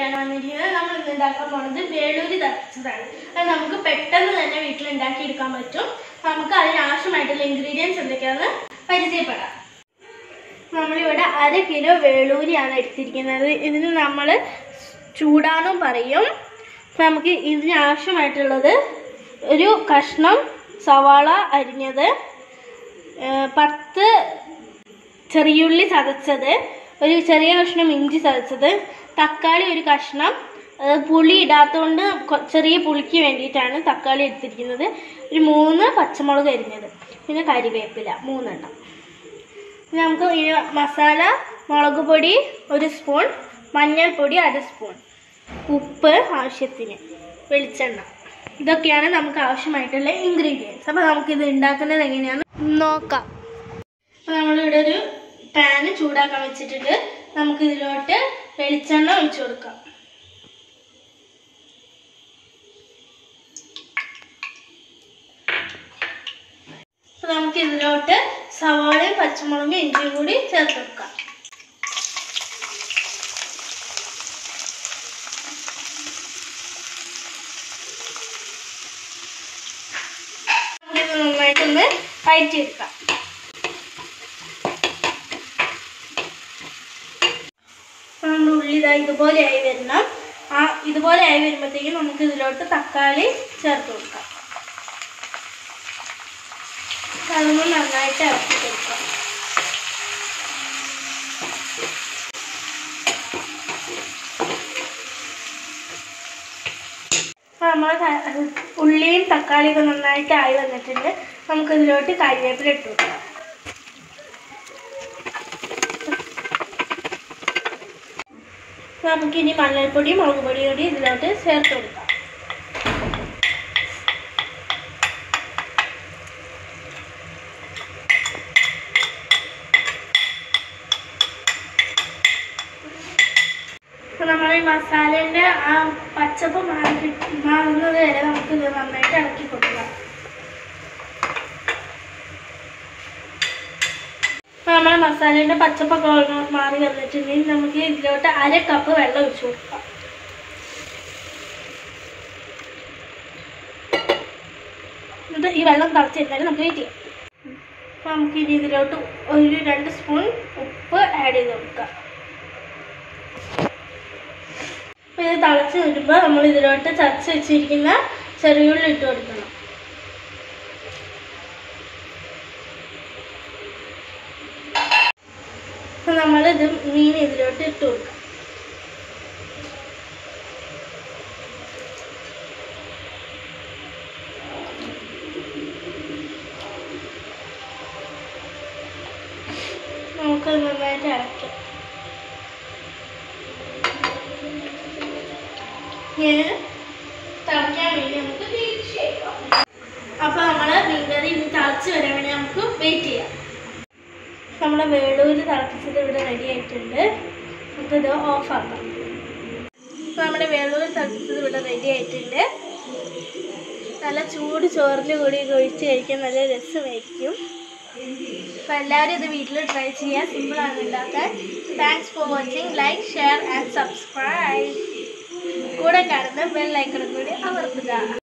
റെസിപ്പിയാണ് വന്നിരിക്കുന്നത് നമ്മൾ ഇന്ന് ഉണ്ടാക്കാൻ പോണത് വേളൂരി തിളച്ചതാണ് അത് നമുക്ക് പെട്ടെന്ന് തന്നെ വീട്ടിൽ ഉണ്ടാക്കിയെടുക്കാൻ പറ്റും നമുക്ക് അതിനാവശ്യമായിട്ടുള്ള ഇൻഗ്രീഡിയൻസ് എന്തൊക്കെയാണെന്ന് പരിചയപ്പെടാം നമ്മളിവിടെ അര കിലോ വേളൂരിയാണ് എടുത്തിരിക്കുന്നത് ഇതിന് നമ്മൾ ചൂടാന്നും പറയും അപ്പം നമുക്ക് ഇതിന് ആവശ്യമായിട്ടുള്ളത് ഒരു കഷ്ണം സവാള അരിഞ്ഞത് ഏഹ് പത്ത് ചെറിയുള്ളി ചതച്ചത് ഒരു ചെറിയ കഷ്ണം ഇഞ്ചി ചതച്ചത് തക്കാളി ഒരു കഷ്ണം അത് പുളി ഇടാത്തതുകൊണ്ട് കൊ- ചെറിയ പുളിക്ക് വേണ്ടിയിട്ടാണ് തക്കാളി എടുത്തിരിക്കുന്നത് ഒരു മൂന്ന് പച്ചമുളക് അരിഞ്ഞത് പിന്നെ കരിവേപ്പില മൂന്നെണ്ണം ഇനി നമുക്ക് ഈ മസാല മുളക് പൊടി ഒരു സ്പൂൺ മഞ്ഞൾപ്പൊടി അര സ്പൂൺ ഉപ്പ് ആവശ്യത്തിന് വെളിച്ചെണ്ണ ഇതൊക്കെയാണ് നമുക്ക് ആവശ്യമായിട്ടുള്ള ഇൻഗ്രീഡിയൻസ് അപ്പോൾ നമുക്കിത് ഉണ്ടാക്കുന്നത് എങ്ങനെയാണെന്ന് നോക്കാം അപ്പോൾ നമ്മളിവിടെ ഒരു പാന് ചൂടാക്കാൻ വെച്ചിട്ടുണ്ട് നമുക്ക് ഇതിലോട്ട് വെളിച്ചെണ്ണ ഒഴിച്ചു കൊടുക്കാം അപ്പോൾ നമുക്ക് ഇതിലോട്ട് സവാളയും പച്ചമുളകും ഇഞ്ചിയും കൂടി ചേർത്ത് കൊടുക്കാം നമുക്കിത് നന്നായിട്ടൊന്ന് വഴറ്റിയെടുക്കാം അപ്പോൾ നമ്മുടെ ഉള്ളി ഇതാ ഇതുപോലെ ആയി വരണം ആ ഇതുപോലെ ആയി വരുമ്പോഴത്തേക്കും നമുക്ക് ഇതിലോട്ട് തക്കാളി ചേർത്ത് കൊടുക്കാം അതൊന്ന് നന്നായിട്ട് ഇറക്കി കൊടുക്കാം അപ്പോൾ നമ്മൾ ഉള്ളിയും തക്കാളിയൊക്കെ നന്നായിട്ട് ആയി വന്നിട്ടുണ്ട് നമുക്ക് ഇതിലോട്ട് കരിവേപ്പില ഇട്ട് കൊടുക്കാം നമുക്കിനി മഞ്ഞൾപ്പൊടി മുളക് പൊടി കൂടി ഇതിലോട്ട് ചേർത്ത് കൊടുക്കാം അപ്പോൾ നമ്മൾ ഈ മസാലേൻ്റെ ആ പച്ചപ്പ് മാറി കിട്ടി- മാറുന്നത് വരെ നമുക്ക് ഇത് നന്നായിട്ട് ഇളക്കി കൊടുക്കാം അപ്പോൾ നമ്മുടെ മസാലേൻ്റെ പച്ചപ്പൊക്കെ ഒന്ന് മാറി വന്നിട്ടുണ്ടെങ്കിൽ നമുക്ക് ഇതിലോട്ട് അര കപ്പ് വെള്ളം ഒഴിച്ചു കൊടുക്കാം എന്നിട്ട് ഈ വെള്ളം തിളച്ചിരുന്നാലും നമുക്ക് വെയിറ്റ് ചെയ്യാം അപ്പോൾ നമുക്ക് ഇനി ഇതിലോട്ട് ഒരു രണ്ട് സ്പൂൺ ഉപ്പ് ആഡ് ചെയ്ത് കൊടുക്കാം അപ്പോൾ ഇത് തിളച്ച് വരുമ്പോൾ നമ്മൾ ഇതിലോട്ട് ചതച്ച് വെച്ചിരിക്കുന്ന ചെറിയുള്ളി ഇട്ട് കൊടുക്കണം അപ്പോൾ നമ്മളിത് മീൻ ഇതിലോട്ട് ഇട്ട് കൊടുക്കാം നമുക്ക് നന്നായിട്ട് ഇളക്കാം ഇങ്ങനെ തിളയ്ക്കാൻ വേണ്ടി നമുക്ക് തിരിച്ചേക്കാം അപ്പോൾ നമ്മൾ മീൻകറി ഇനി തിളച്ച് വരാൻ വേണ്ടി നമുക്ക് വെയിറ്റ് ചെയ്യാം നമ്മുടെ വേളൂര് തിളപ്പിച്ചത് ഇവിടെ റെഡി ആയിട്ടുണ്ട് നമുക്കിത് ഓഫാക്കാം അപ്പോൾ നമ്മുടെ വേളൂര് തിളപ്പിച്ചത് ഇവിടെ റെഡി ആയിട്ടുണ്ട് നല്ല ചൂട് ചോറിൻ്റെ കൂടി ഇത് ഒഴിച്ച് കഴിക്കാൻ നല്ല രസമായിരിക്കും അപ്പോൾ എല്ലാവരും ഇത് വീട്ടിൽ ട്രൈ ചെയ്യാൻ സിമ്പിളാണ് ഉണ്ടാക്കാൻ thanks for watching like share and subscribe കൂടെ കാണുന്ന ബെൽ ഐക്കണും കൂടി അമർത്തുക